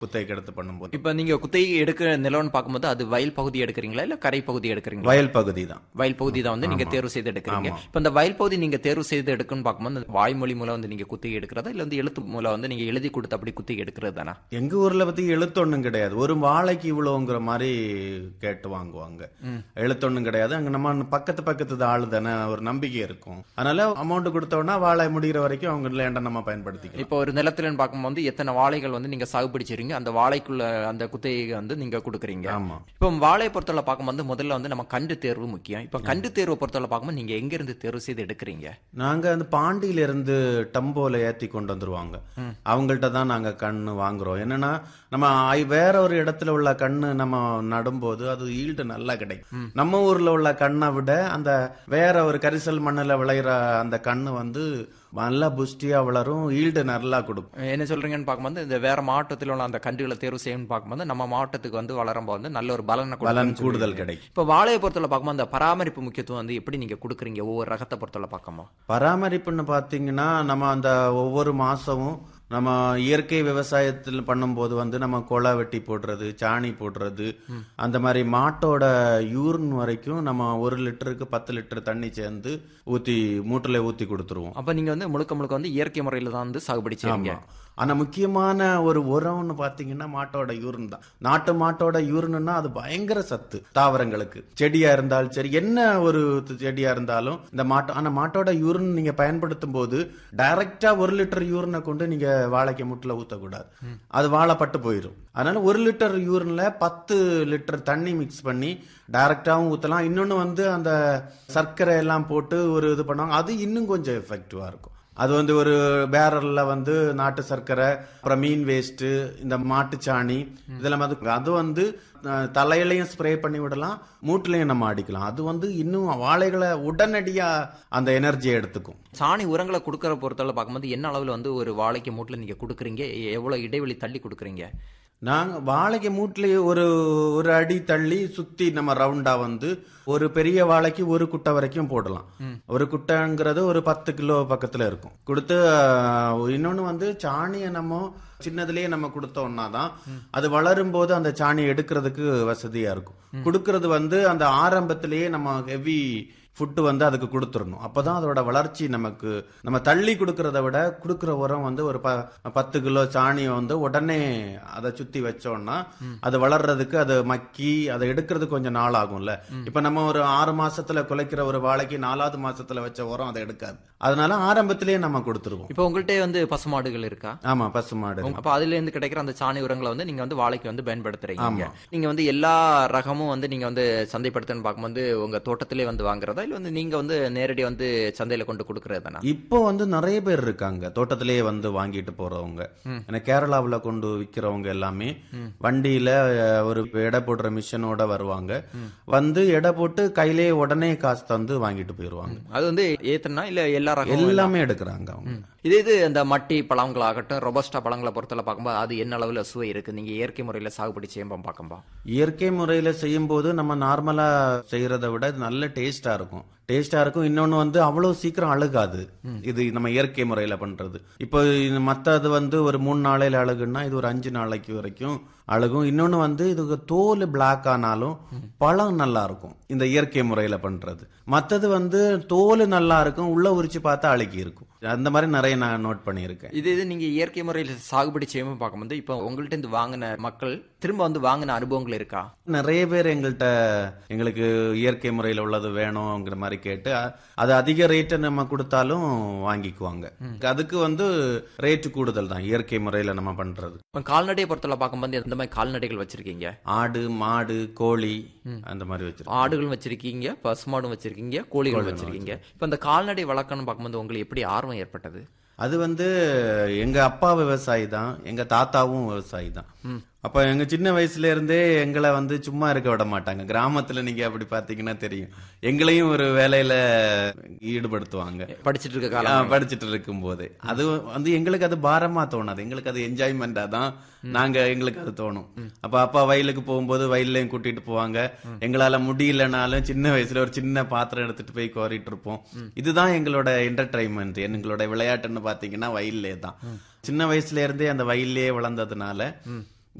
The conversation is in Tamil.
குத்தகைக்கு எடுத்து பண்ணும்போது இப்ப நீங்க குத்தகை எடுக்கிற நிலம்னு பார்க்கும்போது அது வயல் பகுதி எடுக்கிறீங்களா இல்ல கரை பகுதி எடுக்கிறீங்களா வயல் பகுதி தான் வயல் பகுதி தான் வந்து நீங்க தேர்வு செய்து எடுக்கிறீங்க இப்ப இந்த வயல் பகுதி நீங்க தேர்வு செய்து எடுக்கணும்னு பார்க்கும்போது இந்த வாய்மொழி மூலம் வந்து நீங்க குத்தகை எடுக்கிறதா இல்ல வந்து எழுத்து மூலம் வந்து நீங்க எழுதி கொடுத்து அப்படி குத்தகை எடுக்கிறது தானா எங்க ஊர்ல பத்தி எழுத்தொண்ணும் கிடையாது ஒரு வாழைக்கு இவ்வளவுங்கிற மாதிரி கேட்டு வாங்குவாங்க எழுத்தொண்ணும் கிடையாது அங்க நம்ம பக்கத்து பக்கத்து ஆளு தானே ஒரு நம்பிக்கை இருக்கும் அதனால அமௌண்ட் கொடுத்தோம்னா வாழை முடிகிற வரைக்கும் அவங்க லேண்டை நம்ம பயன்படுத்திக்கலாம் இப்போ ஒரு நிலத்துலன்னு பார்க்கும்போது எத்தனை வாழைகள் வந்து நீங்க சாகுபடி செய்றீங்க அந்த வாழைக்குள்ள அந்த குத்தகையை வந்து நீங்க கொடுக்குறீங்க ஆமா இப்போ வாழையை பொறுத்தவரை பார்க்கும்போது முதல்ல வந்து நம்ம கண்டு தேர்வு முக்கியம் இப்போ கண்டு தேர்வை பொறுத்தவரை பார்க்கும்போது நீங்க எங்க இருந்து தேர்வு செய்து எடுக்கிறீங்க நாங்க அந்த பாண்டியில இருந்து டம்போல ஏத்தி கொண்டு வந்துருவாங்க அவங்கள்ட்ட தான் நாங்க கண்ணு வாங்குறோம் என்னன்னா நம்ம ஐ- வேற ஒரு இடத்துல உள்ள கண்ணு நம்ம நடும்போது அது ஈல்டு நல்லா கிடைக்கும் நம்ம ஊர்ல உள்ள கண்ணை விட அந்த வேற ஒரு கரிசல் மண்ணுல விளையிற அந்த கண்ணு வந்து நல்லா புஷ்டியா வளரும் ஈல்டு நல்லா கொடுக்கும் என்ன சொல்றீங்கன்னு பார்க்கும்போது இந்த வேற மாவட்டத்தில் உள்ள அந்த கன்றுகளை தேர்வு செய்யணும்னு பார்க்கும்போது நம்ம மாவட்டத்துக்கு வந்து வளரும்போது வந்து நல்ல ஒரு பலனை பலன் கொடுக்கும்னு கூடுதல் சொல்றீங்க. கிடைக்கும் இப்போ வாழையை பொறுத்தவரை பார்க்கும்போது அந்த பராமரிப்பு முக்கியத்துவம் வந்து எப்படி நீங்க கொடுக்குறீங்க ஒவ்வொரு ரகத்தை பொறுத்தவரை பார்க்கும்போது பராமரிப்புன்னு பார்த்தீங்கன்னா நம்ம அந்த ஒவ்வொரு மாசமும் நம்ம இயற்கை விவசாயத்தில் பண்ணும்போது வந்து நம்ம கொலை வெட்டி போடுறது சாணி போடுறது அந்த மாதிரி மாட்டோட யூரின் வரைக்கும் நம்ம ஒரு லிட்டருக்கு பத்து லிட்டர் தண்ணி சேர்ந்து ஊத்தி மூட்டில் ஊத்தி கொடுத்துருவோம் அப்ப நீங்க வந்து முழுக்க முழுக்க வந்து இயற்கை முறையில தான் வந்து சாகுபடி செய்றீங்க ஆமா. ஆனா முக்கியமான ஒரு உரம்னு பாத்தீங்கன்னா மாட்டோட யூரின் தான் நாட்டு மாட்டோட யூரின்னா அது பயங்கர சத்து தாவரங்களுக்கு செடியா இருந்தாலும் சரி என்ன ஒரு செடியா இருந்தாலும் இந்த மாட்டோ ஆனா மாட்டோட யூரின் நீங்க பயன்படுத்தும் போது டைரக்டா ஒரு லிட்டர் யூரினை கொண்டு நீங்க வாழைக்கு முட்டில் ஊத்தக்கூடாது அது வாழை பட்டு போயிடும் அதனால ஒரு லிட்டர் யூரின்ல பத்து லிட்டர் தண்ணி மிக்ஸ் பண்ணி டைரக்டாவும் ஊத்தலாம் இன்னொன்னு வந்து அந்த சர்க்கரை எல்லாம் போட்டு ஒரு இது பண்ணுவாங்க அது இன்னும் கொஞ்சம் எஃபெக்டிவா இருக்கும் அது வந்து ஒரு பேரல்ல வந்து நாட்டு சர்க்கரை அப்புறம் மீன் வேஸ்ட் இந்த மாட்டுச்சாணி இதெல்லாம் அது அது வந்து அஹ், தலையிலையும் ஸ்ப்ரே பண்ணி விடலாம் மூட்டுலையும் நம்ம அடிக்கலாம் அது வந்து இன்னும் வாழைகளை உடனடியா அந்த எனர்ஜியை எடுத்துக்கும் சாணி உரங்களை கொடுக்கற பொறுத்தவரை பார்க்கும்போது என்ன அளவுல வந்து ஒரு வாழைக்கு மூட்டில் நீங்க கொடுக்குறீங்க எவ்வளவு இடைவெளி தள்ளி கொடுக்குறீங்க நாங்க வாழைக்கு மூட்டிலேயே ஒரு ஒரு அடி தள்ளி சுத்தி நம்ம ரவுண்டா வந்து ஒரு பெரிய வாழைக்கு ஒரு குட்டை வரைக்கும் போடலாம் ஒரு குட்டைங்கிறது ஒரு பத்து கிலோ பக்கத்துல இருக்கும் கொடுத்து அஹ், இன்னொன்னு வந்து சாணியை நம்ம சின்னதுலயே நம்ம கொடுத்தோம்னா தான் அது வளரும் போது அந்த சாணி எடுக்கிறதுக்கு வசதியா இருக்கும் கொடுக்கறது வந்து அந்த ஆரம்பத்திலேயே நம்ம ஹெவி ஃபுட்டு வந்து அதுக்கு கொடுத்துடணும் அப்பதான் அதோட வளர்ச்சி நமக்கு நம்ம தள்ளி கொடுக்கறத விட கொடுக்குற உரம் வந்து ஒரு ப- பத்து கிலோ சாணியை வந்து உடனே அதை சுத்தி வச்சோம்னா அது வளர்றதுக்கு அது மக்கி அதை எடுக்கிறதுக்கு கொஞ்சம் நாள் ஆகும்ல இப்ப நம்ம ஒரு ஆறு மாசத்துல குலைக்கிற ஒரு வாழைக்கு நாலாவது மாசத்துல வச்ச உரம் அதை எடுக்காது அதனால ஆரம்பத்திலேயே நம்ம கொடுத்துருவோம் இப்போ உங்கள்கிட்ட வந்து பசுமாடுகள் இருக்கா ஆமா பசுமாடு அப்ப அதுல இருந்து கிடைக்கிற அந்த சாணி உரங்களை வந்து நீங்க வந்து வாழைக்கு வந்து பயன்படுத்துறீங்க நீங்க வந்து எல்லா ரகமும் வந்து நீங்க வந்து சந்தைப்படுத்தன்னு பார்க்கும்போது உங்க தோட்டத்திலே வந்து வாங்குறதா இல்ல வந்து நீங்க வந்து நேரடியா வந்து சந்தையில கொண்டு கொடுக்கறது தானா இப்போ வந்து நிறைய பேர் இருக்காங்க தோட்டத்திலேயே வந்து வாங்கிட்டு போறவங்க ஏன்னா கேரளாவுல கொண்டு விக்கிறவங்க எல்லாமே வண்டியில அஹ், ஒரு எடை போடுற மிஷினோட வருவாங்க வந்து எடை போட்டு கையிலேயே உடனே காசு தந்து வாங்கிட்டு போயிருவாங்க அது வந்து ஏத்தனா இல்ல எல்லா ரகமும் எல்லாமே எடுக்கிறாங்க அவங்க இதே இது இந்த மட்டி பழங்களாகட்டும் ரொபஸ்டா பழங்களை பொறுத்தல பார்க்கும்போது அது என்ன அளவுல சுவை இருக்கு நீங்க இயற்கை முறையில சாகுபடி செய்யும்போது பார்க்கும்போது இயற்கை முறையில செய்யும் போது நம்ம நார்மலா செய்யறத விட இது நல்ல டேஸ்டா இருக்கும் டேஸ்டா இருக்கும் இன்னொன்னு வந்து அவ்வளவு சீக்கிரம் அழுகாது இது நம்ம இயற்கை முறையில பண்றது இப்போ இது மத்தது வந்து ஒரு மூணு நாளையில அழுகுன்னா இது ஒரு அஞ்சு நாளைக்கு வரைக்கும் அழுகும் இன்னொன்னு வந்து இது தோல் பிளாக் ஆனாலும் பழம் நல்லா இருக்கும் இந்த இயற்கை முறையில பண்றது மத்தது வந்து தோல் நல்லா இருக்கும் உள்ள உரிச்சு பார்த்தா அழுகி இருக்கும் அந்த மாதிரி நிறைய நான் நோட் பண்ணியிருக்கேன் இது இது நீங்க இயற்கை முறையில சாகுபடி செய்யும்போது பார்க்கும்போது இப்போ உங்கள்ட்ட இருந்து வாங்கின மக்கள் திரும்ப வந்து வாங்கின அனுபவங்கள் இருக்கா நிறைய பேர் எங்கள்கிட்ட எங்களுக்கு இயற்கை முறையில் உள்ளது வேணுங்கிற மாதிரி கேட்டு அ- அது அதிக ரேட்டை நம்ம கொடுத்தாலும் வாங்கிக்குவாங்க அதுக்கு வந்து ரேட்டு கூடுதல் தான் இயற்கை முறையில் நம்ம பண்றது இப்போ கால்நடையை பொறுத்தல பார்க்கும்போது எந்த மாதிரி கால்நடைகள் வச்சிருக்கீங்க ஆடு மாடு கோழி அந்த மாதிரி வச்சிருக்கோம் ஆடுகளும் வச்சிருக்கீங்க பசுமாடும் வச்சிருக்கீங்க கோழிகளும் வச்சிருக்கீங்க இப்போ இந்த கால்நடை வளர்க்கணும்னு பார்க்கும்போது உங்களுக்கு எப்படி ஆர்வம் ஏற்பட்டது அது வந்து எங்க அப்பா விவசாயி தான் எங்க தாத்தாவும் விவசாயி தான் அப்ப எங்க சின்ன வயசுல இருந்தே எங்களை வந்து சும்மா இருக்க விட மாட்டாங்க கிராமத்துல நீங்க அப்படி பாத்தீங்கன்னா தெரியும் எங்களையும் ஒரு வேலையில ஈடுபடுத்துவாங்க படிச்சிட்டு இருக்க ஆ, காலம் படிச்சிட்டு இருக்கும் போதே அது வந்து எங்களுக்கு அது பாரமா தோணாது எங்களுக்கு அது என்ஜாய்மெண்டா தான் நாங்க எங்களுக்கு அது தோணும் அப்ப அப்பா வயலுக்கு போகும்போது வயல்லையும் கூட்டிட்டு போவாங்க எங்களால முடியலனாலும் சின்ன வயசுல ஒரு சின்ன பாத்திரம் எடுத்துட்டு போய் கோரிட்டு இருப்போம் இதுதான் எங்களோட என்டர்டைன்மெண்ட் எங்களோட விளையாட்டுன்னு பாத்தீங்கன்னா வயல்லே தான் சின்ன வயசுல இருந்தே அந்த வயல்லே வளர்ந்ததுனால